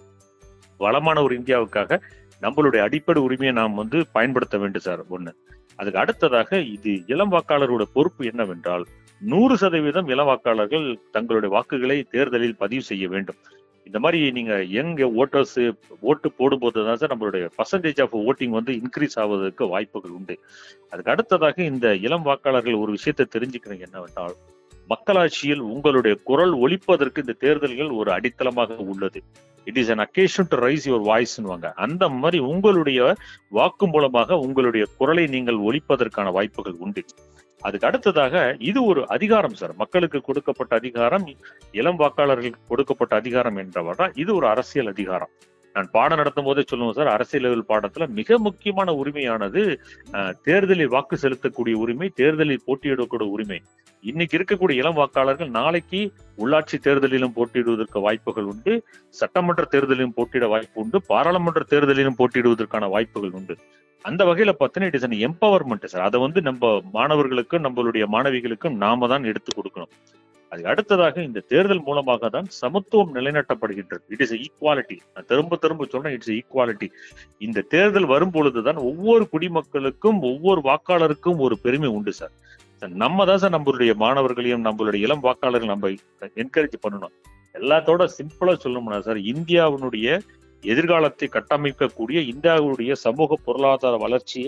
வளமான ஒரு இந்தியாவுக்காக நம்மளுடைய அடிப்படை உரிமையை நாம் வந்து பயன்படுத்த வேண்டும் சார் ஒண்ணு அதுக்கு அடுத்ததாக இது இளம் வாக்காளரோட பொறுப்பு என்னவென்றால் நூறு சதவீதம் இளம் வாக்காளர்கள் தங்களுடைய வாக்குகளை தேர்தலில் பதிவு செய்ய வேண்டும் இந்த மாதிரி நீங்க யங் ஓட்டர்ஸ் ஓட்டு போடும்போது தான் சார் நம்மளுடைய பர்சன்டேஜ் ஆஃப் ஓட்டிங் வந்து இன்க்ரீஸ் ஆவதற்கு வாய்ப்புகள் உண்டு அதுக்கு அடுத்ததாக இந்த இளம் வாக்காளர்கள் ஒரு விஷயத்தை தெரிஞ்சுக்கிறீங்க என்னவென்றால் மக்களாட்சியில் உங்களுடைய குரல் ஒலிப்பதற்கு இந்த தேர்தல்கள் ஒரு அடித்தளமாக உள்ளது it is an occasion to raise your வாய்ஸ்னுவாங்க அந்த மாதிரி உங்களுடைய வாக்கு மூலமாக உங்களுடைய குரலை நீங்கள் ஒலிப்பதற்கான வாய்ப்புகள் உண்டு அதுக்கு அடுத்ததாக இது ஒரு அதிகாரம் சார் மக்களுக்கு கொடுக்கப்பட்ட அதிகாரம் இளம் வாக்காளர்களுக்கு கொடுக்கப்பட்ட அதிகாரம் என்றவரா இது ஒரு அரசியல் அதிகாரம் நான் பாடம் நடத்தும் போதே சொல்லுவோம் சார் அரசியல் பாடத்துல மிக முக்கியமான உரிமையானது அஹ், தேர்தலில் வாக்கு செலுத்தக்கூடிய உரிமை தேர்தலில் போட்டியிடக்கூடிய உரிமை இன்னைக்கு இருக்கக்கூடிய இளம் வாக்காளர்கள் நாளைக்கு உள்ளாட்சி தேர்தலிலும் போட்டியிடுவதற்கு வாய்ப்புகள் உண்டு சட்டமன்ற தேர்தலிலும் போட்டியிட வாய்ப்பு உண்டு பாராளுமன்ற தேர்தலிலும் போட்டியிடுவதற்கான வாய்ப்புகள் உண்டு அந்த வகையில பார்த்தீங்கன்னா it is an empowerment sir அதை வந்து நம்ம மாணவர்களுக்கும் நம்மளுடைய மாணவிகளுக்கும் நாம தான் எடுத்து கொடுக்கணும் அதுக்கு அடுத்ததாக இந்த தேர்தல் மூலமாக தான் சமத்துவம் நிலைநாட்டப்படுகின்றது இட் இஸ் ஈக்குவாலிட்டி நான் திரும்ப திரும்ப சொல்றேன் இட்ஸ் ஈக்குவாலிட்டி இந்த தேர்தல் வரும் பொழுதுதான் ஒவ்வொரு குடிமக்களுக்கும் ஒவ்வொரு வாக்காளருக்கும் ஒரு பெருமை உண்டு சார் சார், நம்ம தான் சார் நம்மளுடைய மாணவர்களையும் நம்மளுடைய இளம் வாக்காளர்கள் நம்ம என்கரேஜ் பண்ணணும் எல்லாத்தோட சிம்பிளா சொல்லணும்னா சார் இந்தியாவினுடைய எதிர்காலத்தை கட்டமைக்கக்கூடிய இந்தியாவுடைய சமூக பொருளாதார வளர்ச்சியை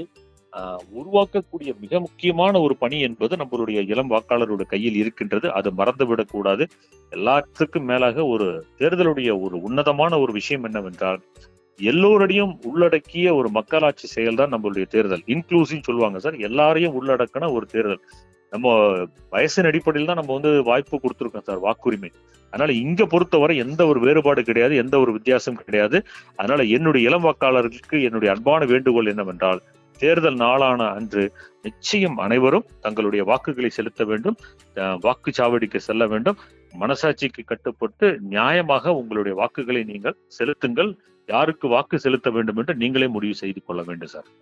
ஆஹ், உருவாக்கக்கூடிய மிக முக்கியமான ஒரு பணி என்பது நம்மளுடைய இளம் வாக்காளருடைய கையில் இருக்கின்றது அது மறந்துவிடக் கூடாது எல்லாத்துக்கும் மேலாக ஒரு தேர்தலுடைய ஒரு உன்னதமான ஒரு விஷயம் என்னவென்றால் எல்லோருடையும் உள்ளடக்கிய ஒரு மக்களாட்சி செயல் தான் நம்மளுடைய தேர்தல் இன்க்ளூசிவ் சொல்லுவாங்க சார் எல்லாரையும் உள்ளடக்கின ஒரு தேர்தல் நம்ம வயசின் அடிப்படையில் தான் நம்ம வந்து வாய்ப்பு கொடுத்துருக்கோம் சார் வாக்குரிமை அதனால இங்க பொறுத்தவரை எந்த ஒரு வேறுபாடு கிடையாது எந்த ஒரு வித்தியாசம் கிடையாது அதனால என்னுடைய இளம் வாக்காளர்களுக்கு என்னுடைய அன்பான வேண்டுகோள் என்னவென்றால் தேர்தல் நாளான அன்று நிச்சயம் அனைவரும் தங்களுடைய வாக்குகளை செலுத்த வேண்டும் அஹ் வாக்குச்சாவடிக்கு செல்ல வேண்டும் மனசாட்சிக்கு கட்டுப்பட்டு நியாயமாக உங்களுடைய வாக்குகளை நீங்கள் செலுத்துங்கள் யாருக்கு வாக்கு செலுத்த வேண்டும் என்று நீங்களே முடிவு செய்து கொள்ள வேண்டும் சார்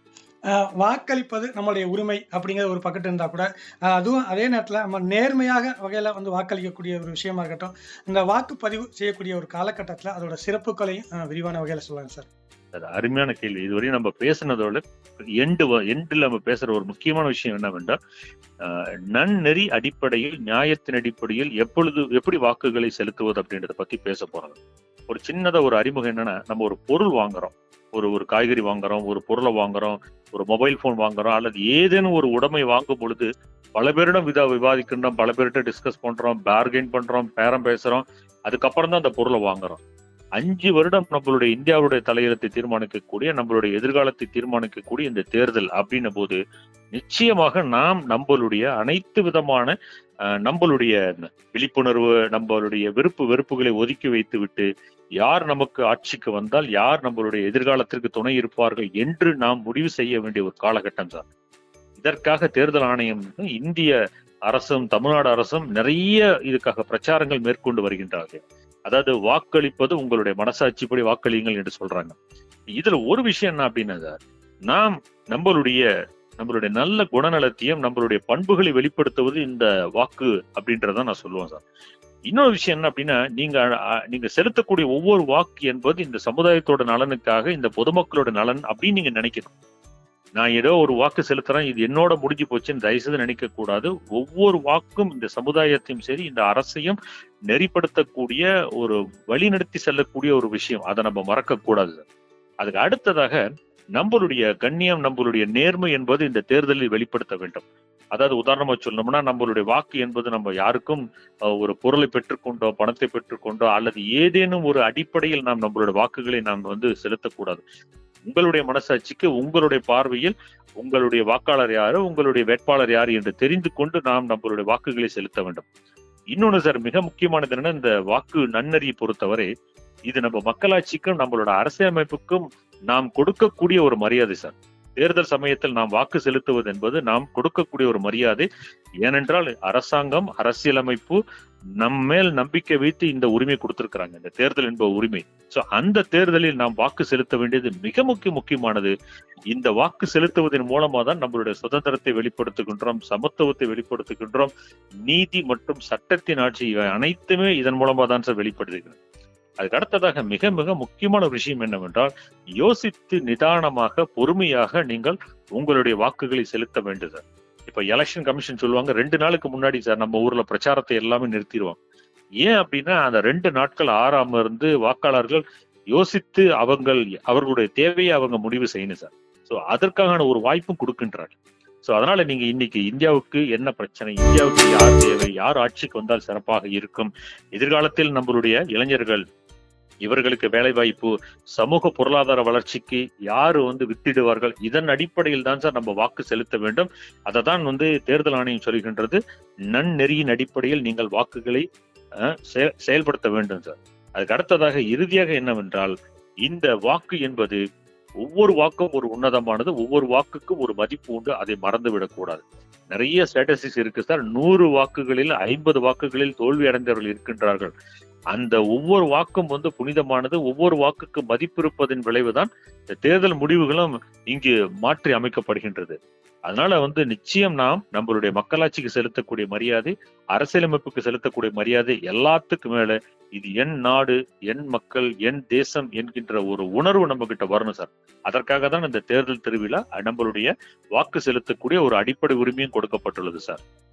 அஹ் வாக்களிப்பது நம்மளுடைய உரிமை அப்படிங்கிற ஒரு பக்கத்து இருந்தா கூட அஹ் அதுவும் அதே நேரத்துல நம்ம நேர்மையாக வகையில வந்து வாக்களிக்கக்கூடிய ஒரு விஷயமா இருக்கட்டும் இந்த வாக்குப்பதிவு செய்யக்கூடிய ஒரு காலகட்டத்துல அதோட சிறப்புகளையும் அஹ் விரிவான வகையில சொல்லுங்க சார் அது அருமையான கேள்வி இதுவரையும் நம்ம பேசுனதோட எண்டு எண்டில் நம்ம பேசுற ஒரு முக்கியமான விஷயம் என்னவென்றால் அஹ், நன்னெறி அடிப்படையில் நியாயத்தின் அடிப்படையில் எப்பொழுது எப்படி வாக்குகளை செலுத்துவது அப்படின்றத பத்தி பேச போறோம் ஒரு சின்னதா ஒரு அறிமுகம் என்னன்னா நம்ம ஒரு பொருள் வாங்குறோம் ஒரு ஒரு காய்கறி வாங்குறோம் ஒரு பொருளை வாங்குறோம் ஒரு மொபைல் போன் வாங்குறோம் அல்லது ஏதேனும் ஒரு உடைமை வாங்கும் பொழுது பல பேரிடம் விதா விவாதிக்கின்றோம் பல பேர்கிட்ட டிஸ்கஸ் பண்றோம் பார்கெயின் பண்றோம் பேரம் பேசுறோம் அதுக்கப்புறம் தான் அந்த பொருளை வாங்குறோம் அஞ்சு வருடம் நம்மளுடைய இந்தியாவுடைய தலையெழுத்தை தீர்மானிக்கக்கூடிய நம்மளுடைய எதிர்காலத்தை தீர்மானிக்கக்கூடிய இந்த தேர்தல் அப்படின்ன போது நிச்சயமாக நாம் நம்மளுடைய அனைத்து விதமான அஹ், நம்மளுடைய விழிப்புணர்வு நம்மளுடைய விருப்பு வெறுப்புகளை ஒதுக்கி வைத்து விட்டு யார் நமக்கு ஆட்சிக்கு வந்தால் யார் நம்மளுடைய எதிர்காலத்திற்கு துணை இருப்பார்கள் என்று நாம் முடிவு செய்ய வேண்டிய ஒரு காலகட்டம் தான் இதற்காக தேர்தல் ஆணையம் இந்திய அரசும் தமிழ்நாடு அரசும் நிறைய இதுக்காக பிரச்சாரங்கள் மேற்கொண்டு வருகின்றார்கள் அதாவது வாக்களிப்பது உங்களுடைய மனசாட்சிப்படி வாக்களியுங்கள் என்று சொல்றாங்க இதுல ஒரு விஷயம் என்ன அப்படின்னா சார் நாம் நம்மளுடைய நம்மளுடைய நல்ல குணநலத்தையும் நம்மளுடைய பண்புகளை வெளிப்படுத்துவது இந்த வாக்கு அப்படின்றத நான் சொல்லுவேன் சார் இன்னொரு விஷயம் என்ன அப்படின்னா நீங்க அஹ், நீங்க செலுத்தக்கூடிய ஒவ்வொரு வாக்கு என்பது இந்த சமுதாயத்தோட நலனுக்காக இந்த பொதுமக்களோட நலன் அப்படின்னு நீங்க நினைக்கணும் நான் ஏதோ ஒரு வாக்கு செலுத்துறேன் இது என்னோட முடிஞ்சு போச்சுன்னு தயவுசெய்து நினைக்க கூடாது ஒவ்வொரு வாக்கும் இந்த சமுதாயத்தையும் சரி இந்த அரசையும் நெறிப்படுத்தக்கூடிய ஒரு வழிநடத்தி செல்லக்கூடிய ஒரு விஷயம் அதை நம்ம மறக்க கூடாது அதுக்கு அடுத்ததாக நம்மளுடைய கண்ணியம் நம்மளுடைய நேர்மை என்பது இந்த தேர்தலில் வெளிப்படுத்த வேண்டும் அதாவது உதாரணமா சொல்லணும்னா நம்மளுடைய வாக்கு என்பது நம்ம யாருக்கும் அஹ், ஒரு பொருளை பெற்றுக்கொண்டோ பணத்தை பெற்றுக்கொண்டோ அல்லது ஏதேனும் ஒரு அடிப்படையில் நாம் நம்மளுடைய வாக்குகளை நாம் வந்து செலுத்தக்கூடாது உங்களுடைய மனசாட்சிக்கு உங்களுடைய பார்வையில் உங்களுடைய வாக்காளர் யாரு உங்களுடைய வேட்பாளர் யாரு என்று தெரிந்து கொண்டு நாம் நம்மளுடைய வாக்குகளை செலுத்த வேண்டும் இன்னொன்னு சார் மிக முக்கியமானது என்னன்னா இந்த வாக்கு நன்னறியை பொறுத்தவரை இது நம்ம மக்களாட்சிக்கும் நம்மளோட அரசியலமைப்புக்கும் நாம் கொடுக்கக்கூடிய ஒரு மரியாதை சார் தேர்தல் சமயத்தில் நாம் வாக்கு செலுத்துவது என்பது நாம் கொடுக்கக்கூடிய ஒரு மரியாதை ஏனென்றால் அரசாங்கம் அரசியலமைப்பு நம் மேல் நம்பிக்கை வைத்து இந்த உரிமை கொடுத்திருக்கிறாங்க இந்த தேர்தல் என்ப உரிமை சோ அந்த தேர்தலில் நாம் வாக்கு செலுத்த வேண்டியது மிக முக்கிய முக்கியமானது இந்த வாக்கு செலுத்துவதன் மூலமா தான் நம்மளுடைய சுதந்திரத்தை வெளிப்படுத்துகின்றோம் சமத்துவத்தை வெளிப்படுத்துகின்றோம் நீதி மற்றும் சட்டத்தின் ஆட்சி இவை அனைத்துமே இதன் மூலமா தான் சார் வெளிப்படுத்துகிறது அதுக்கு அடுத்ததாக மிக மிக முக்கியமான ஒரு விஷயம் என்னவென்றால் யோசித்து நிதானமாக பொறுமையாக நீங்கள் உங்களுடைய வாக்குகளை செலுத்த வேண்டும் சார் இப்ப எலெக்ஷன் கமிஷன் சொல்லுவாங்க ரெண்டு நாளுக்கு முன்னாடி சார் நம்ம ஊர்ல பிரச்சாரத்தை எல்லாமே நிறுத்திடுவாங்க ஏன் அப்படின்னா அந்த ரெண்டு நாட்கள் ஆறாம இருந்து வாக்காளர்கள் யோசித்து அவங்கள் அவர்களுடைய தேவையை அவங்க முடிவு செய்யணும் சார் சோ அதற்கான ஒரு வாய்ப்பும் கொடுக்கின்றார் சோ அதனால நீங்க இன்னைக்கு இந்தியாவுக்கு என்ன பிரச்சனை இந்தியாவுக்கு யார் தேவை யார் ஆட்சிக்கு வந்தால் சிறப்பாக இருக்கும் எதிர்காலத்தில் நம்மளுடைய இளைஞர்கள் இவர்களுக்கு வேலை வாய்ப்பு சமூக பொருளாதார வளர்ச்சிக்கு யாரு வந்து வித்திடுவார்கள் இதன் அடிப்படையில் தான் சார் நம்ம வாக்கு செலுத்த வேண்டும் அதை தான் வந்து தேர்தல் ஆணையம் சொல்கின்றது நன்னெறியின் அடிப்படையில் நீங்கள் வாக்குகளை அஹ், செய- செயல்படுத்த வேண்டும் சார் அதுக்கு அடுத்ததாக இறுதியாக என்னவென்றால் இந்த வாக்கு என்பது ஒவ்வொரு வாக்கும் ஒரு உன்னதமானது ஒவ்வொரு வாக்குக்கும் ஒரு மதிப்பு உண்டு அதை மறந்து விடக்கூடாது நிறைய ஸ்டேட்டஸ்டிக்ஸ் இருக்கு சார் நூறு வாக்குகளில் ஐம்பது வாக்குகளில் தோல்வி அடைந்தவர்கள் இருக்கின்றார்கள் அந்த ஒவ்வொரு வாக்கும் வந்து புனிதமானது ஒவ்வொரு வாக்குக்கு மதிப்பு இருப்பதன் விளைவுதான் இந்த தேர்தல் முடிவுகளும் இங்கு மாற்றி அமைக்கப்படுகின்றது அதனால வந்து நிச்சயம் நாம் நம்மளுடைய மக்களாட்சிக்கு செலுத்தக்கூடிய மரியாதை அரசியலமைப்புக்கு செலுத்தக்கூடிய மரியாதை எல்லாத்துக்கும் மேல இது என் நாடு என் மக்கள் என் தேசம் என்கின்ற ஒரு உணர்வு நம்ம கிட்ட வரணும் சார் அதற்காக தான் இந்த தேர்தல் திருவிழா நம்மளுடைய வாக்கு செலுத்தக்கூடிய ஒரு அடிப்படை உரிமையும் கொடுக்கப்பட்டுள்ளது சார்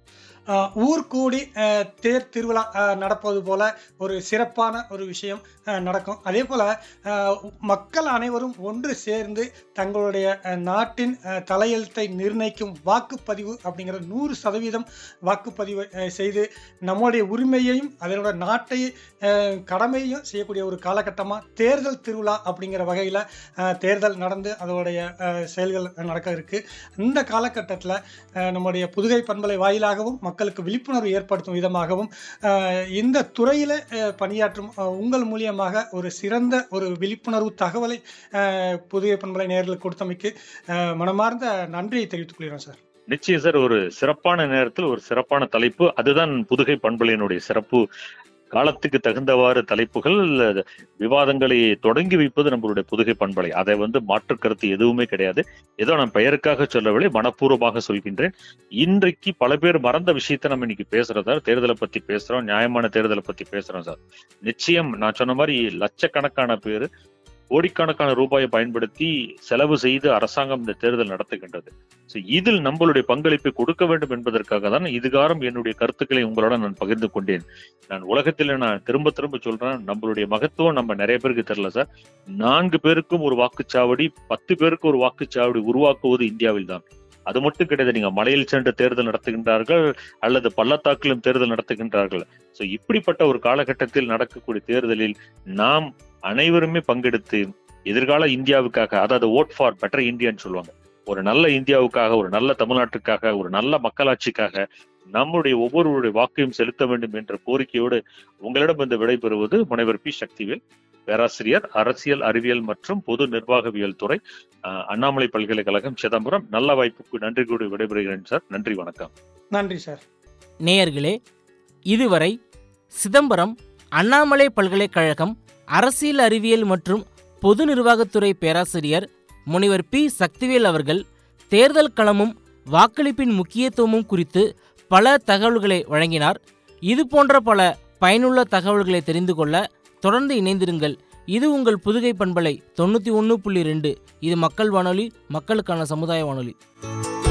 அஹ், ஊர் கூடி அஹ், தேர் திருவிழா அஹ், நடப்பது போல ஒரு சிறப்பான ஒரு விஷயம் அஹ், நடக்கும் அதே போல அஹ், மக்கள் அனைவரும் ஒன்று சேர்ந்து தங்களுடைய அஹ், நாட்டின் அஹ், தலையெழுத்தை நிர்ணயிக்கும் வாக்குப்பதிவு அப்படிங்கிற நூறு சதவீதம் வாக்குப்பதிவு அஹ், செய்து நம்முடைய உரிமையையும் அதனோட நாட்டை அஹ், கடமையையும் செய்யக்கூடிய ஒரு காலகட்டமாக தேர்தல் திருவிழா அப்படிங்கிற வகையில் தேர்தல் நடந்து அதோடைய அஹ், செயல்கள் நடக்க இருக்கு இந்த காலகட்டத்தில் நம்முடைய புதுகை பண்பலை வாயிலாகவும் மக்களுக்கு விழிப்புணர்வு ஏற்படுத்தும் விதமாகவும் அஹ், இந்த துறையில் பணியாற்றும் அஹ், உங்கள் மூலியமாக ஒரு சிறந்த ஒரு விழிப்புணர்வு தகவலை அஹ், புதுகை பண்பலை நேர்களுக்கு கொடுத்தமைக்கு அஹ், மனமார்ந்த நன்றியை தெரிவித்துக் கொள்கிறோம் சார் நிச்சயம் சார் ஒரு சிறப்பான நேரத்தில் ஒரு சிறப்பான தலைப்பு அதுதான் புதுகை பண்பலையினுடைய சிறப்பு காலத்துக்கு தகுந்தவாறு தலைப்புகள் விவாதங்களை தொடங்கி வைப்பது நம்மளுடைய புதுகை பண்பலை அதை வந்து மாற்று கருத்து எதுவுமே கிடையாது ஏதோ நான் பெயருக்காக சொல்லவில்லை மனப்பூர்வமாக சொல்கின்றேன் இன்றைக்கு பல பேர் மறந்த விஷயத்தை நம்ம இன்னைக்கு பேசுறோம் சார் தேர்தலை பத்தி பேசுறோம் நியாயமான தேர்தலை பத்தி பேசுறோம் சார் நிச்சயம் நான் சொன்ன மாதிரி லட்சக்கணக்கான பேர் கோடிக்கணக்கான ரூபாயை பயன்படுத்தி செலவு செய்து அரசாங்கம் இந்த தேர்தல் நடத்துகின்றது So, இதில் நம்மளுடைய பங்களிப்பை கொடுக்க வேண்டும் என்பதற்காக தான் இதுகாரம் என்னுடைய கருத்துக்களை உங்களோட நான் பகிர்ந்து கொண்டேன் நான் உலகத்தில் நான் திரும்ப திரும்ப சொல்றேன் நம்மளுடைய மகத்துவம் நம்ம நிறைய பேருக்கு தெரியல சார் நான்கு பேருக்கும் ஒரு வாக்குச்சாவடி பத்து பேருக்கு ஒரு வாக்குச்சாவடி உருவாக்குவது இந்தியாவில் தான் அது மட்டும் கிடையாது நீங்க மலையில் சென்று தேர்தல் நடத்துகின்றார்கள் அல்லது பள்ளத்தாக்கிலும் தேர்தல் நடத்துகின்றார்கள் சோ இப்படிப்பட்ட ஒரு காலகட்டத்தில் நடக்கக்கூடிய தேர்தலில் நாம் அனைவருமே பங்கெடுத்து எதிர்கால இந்தியாவுக்காக அதாவது ஓட் ஃபார் பெட்டர் இந்தியான்னு சொல்லுவாங்க ஒரு நல்ல இந்தியாவுக்காக ஒரு நல்ல தமிழ்நாட்டுக்காக ஒரு நல்ல மக்களாட்சிக்காக நம்முடைய ஒவ்வொருவருடைய வாக்கையும் செலுத்த வேண்டும் என்ற கோரிக்கையோடு உங்களிடம் இந்த விடைபெறுவது முனைவர் பி சக்திவேல் பேராசிரியர் அரசியல் அறிவியல் மற்றும் பொது நிர்வாகவியல் துறை அஹ், அண்ணாமலை பல்கலைக்கழகம் சிதம்பரம் நல்ல வாய்ப்புக்கு நன்றி கூறி விடைபெறுகிறேன் சார் நன்றி வணக்கம் நன்றி சார் நேயர்களே இதுவரை சிதம்பரம் அண்ணாமலை பல்கலைக்கழகம் அரசியல் அறிவியல் மற்றும் பொது நிர்வாகத்துறை பேராசிரியர் முனைவர் பி சக்திவேல் அவர்கள் தேர்தல் களமும் வாக்களிப்பின் முக்கியத்துவமும் குறித்து பல தகவல்களை வழங்கினார் இது போன்ற பல பயனுள்ள தகவல்களை தெரிந்து கொள்ள தொடர்ந்து இணைந்திருங்கள் இது உங்கள் புதுகை பண்பலை தொண்ணூற்றி ஒன்று புள்ளி ரெண்டு இது மக்கள் வானொலி மக்களுக்கான சமுதாய வானொலி